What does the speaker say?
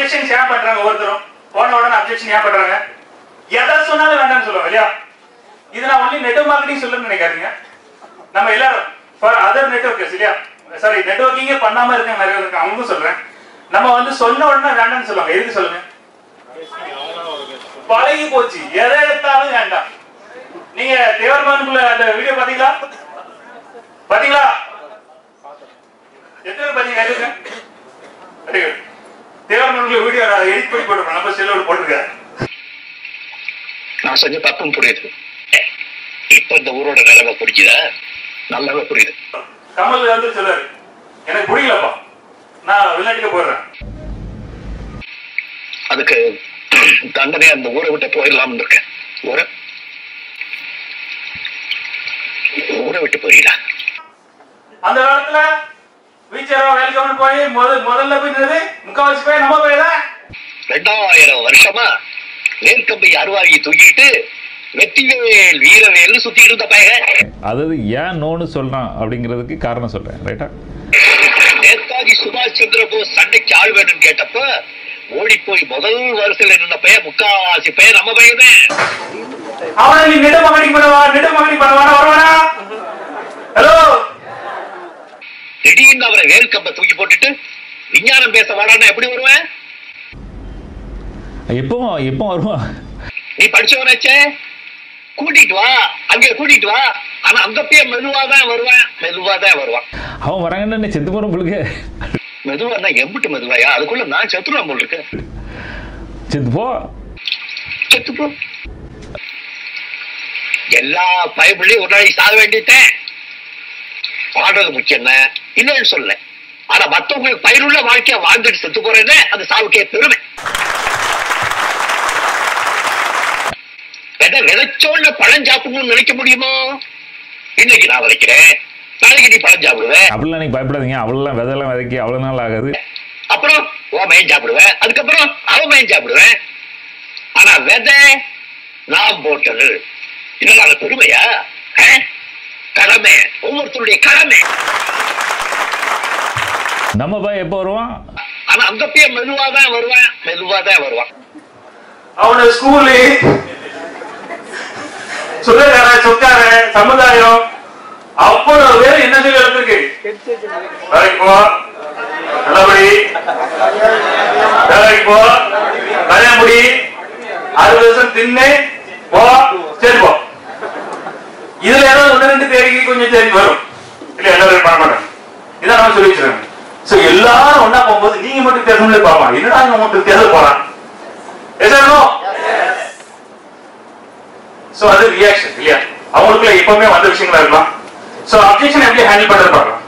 Objection ஏன் பண்றாங்க ஒவ்வொருத்தரும் போன உடனே அப்ஜெக்ஷன் ஏன் பண்றாங்க எதை சொன்னாலும் வேண்டாம்னு சொல்லுவாங்க இல்லையா இது நான் ஒன்லி நெட்வொர்க் மார்க்கெட்டிங் சொல்லணும்னு நினைக்காதீங்க நம்ம எல்லாரும் ஃபார் அதர் நெட்வொர்க்கர்ஸ் இல்லையா சாரி நெட்வொர்க்கிங்கே பண்ணாம இருக்காங்க நிறைய பேர் இருக்காங்க அவங்களுக்கும் சொல்றேன் நம்ம வந்து சொன்ன உடனே வேண்டாம்னு சொல்லுவாங்க எதுக்கு சொல்லுங்க பழகி போச்சு எதை எடுத்தாலும் வேண்டாம் நீங்க தேவர்மானுக்குள்ள அந்த வீடியோ பாத்தீங்களா பாத்தீங்களா எத்தனை பேர் பாத்தீங்க நிறைய வெரி குட் தேவர்மானுக்குள்ள வீடியோ எடிட் பண்ணி போட்டுருக்கோம் நம்ம செல்லோட போட்டிருக்காரு நான் செஞ்ச தப்பும் புரியுது இப்ப இந்த ஊரோட நிலைமை புரிஞ்சுதா நல்லாவே புரியுது கமல் வந்து சொல்றாரு எனக்கு பிடிக்கலப்பா நான் வெளிநாட்டுக்கு போயிடுறேன் அதுக்கு தண்டனை அந்த ஊரை விட்டு போயிடலாம்னு இருக்கேன் ஊரை ஊரை விட்டு போயிடா அந்த காலத்துல வீச்சரோ வெல்கம் போய் முதல் முதல்ல போய் நின்னது முக்காவாசி போய் நம்ம போய் தான் ரெண்டாயிரம் வருஷமா வேர்க்கம்பை அருவாரியை தூக்கிட்டு வெற்றிவேல் வீரவேல்னு சுத்திட்டு இருந்த பையன் அதாவது ஏன் நோன்னு சொல்றான் அப்படிங்கிறதுக்கு காரணம் சொல்றேன் ரைட்டா நேதாஜி சுபாஷ் சந்திர போஸ் சண்டைக்கு ஆள் வேணும்னு கேட்டப்ப ஓடி போய் முதல் வரிசையில நின்ன பையன் முக்காவாசி பையன் நம்ம பையன் அவனை நீ நெடு மகனிங் பண்ணவா நெடு மகனிங் பண்ணவானா வருவானா ஹலோ திடீர்னு அவரை வேர்க்கம்பை தூக்கி போட்டுட்டு விஞ்ஞானம் பேச வாடான்னா எப்படி வருவேன் எப்போ எப்போ வருவான் நீ படிச்சவனாச்சே கூட்டிட்டு வா அங்க கூட்டிட்டு வா ஆனா அந்த பையன் மெதுவா தான் வருவான் மெதுவா தான் வருவான் அவன் வராங்கன்னு செத்து போற உங்களுக்கு மெதுவா எம்பிட்டு மெதுவாயா அதுக்குள்ள நான் செத்துருவான் போல் இருக்கு செத்து போ செத்து போ எல்லா பைபிளையும் ஒரு நாளைக்கு சாக வேண்டிட்டேன் வாழ்றது முக்கியம் என்ன இல்லைன்னு சொல்ல ஆனா மத்தவங்களுக்கு பயிருள்ள வாழ்க்கைய வாழ்ந்துட்டு செத்து போறேன்னு அந்த சாவுக்கே பெருமை விதை விதைச்சோன்னு பழம் சாப்பிடணும்னு நினைக்க முடியுமோ இன்னைக்கு நான் விதைக்கிறேன் நாளைக்கு நீ பழம் சாப்பிடுவேன் அப்படிலாம் நீங்க பயப்படாதீங்க அவ்வளோலாம் விதையெல்லாம் விதைக்கி அவ்வளோ நாள் ஆகாது அப்புறம் உன் மயன் சாப்பிடுவேன் அதுக்கப்புறம் அவன் மயன் சாப்பிடுவேன் ஆனா விதை நான் போட்டது இதனால அது பெருமையா ஆ? கடமை ஒவ்வொருத்தருடைய கடமை நம்ம பையன் எப்போ வருவான் ஆனா அந்த பையன் மெதுவா தான் வருவான் மெதுவா தான் வருவான் அவனை ஸ்கூலு சுதந்திர சொக்கார சமுதாயம் அவ்வளவு பேர் என்ன சொல்லி வளர்த்துருக்கு வேலைக்கு போ நல்லபடி வேலைக்கு போ கல்யாணம் முடி அறுபது வருஷம் தின்னு போ சரி போ இதுல ஏதாவது ஒண்ணு ரெண்டு தேடிக்கு கொஞ்சம் தெரிஞ்சு வரும் இல்ல எல்லாரும் பண்ண மாட்டாங்க இதான் நம்ம சொல்லி வச்சிருக்காங்க சோ எல்லாரும் ஒண்ணா போகும்போது நீங்க மட்டும் தேர்தல் பாப்பா என்னடா இவன் மட்டும் தேர்தல் போறான் எதனோ சோ அது ரியாக்ஷன் இல்லையா அவங்களுக்குள்ள எப்பவுமே வந்த விஷயங்களா இருக்கலாம் சோ அப்ஜெக்ஷன் எப்படி ஹேண்டில் பண்றது பார்க்கலாம்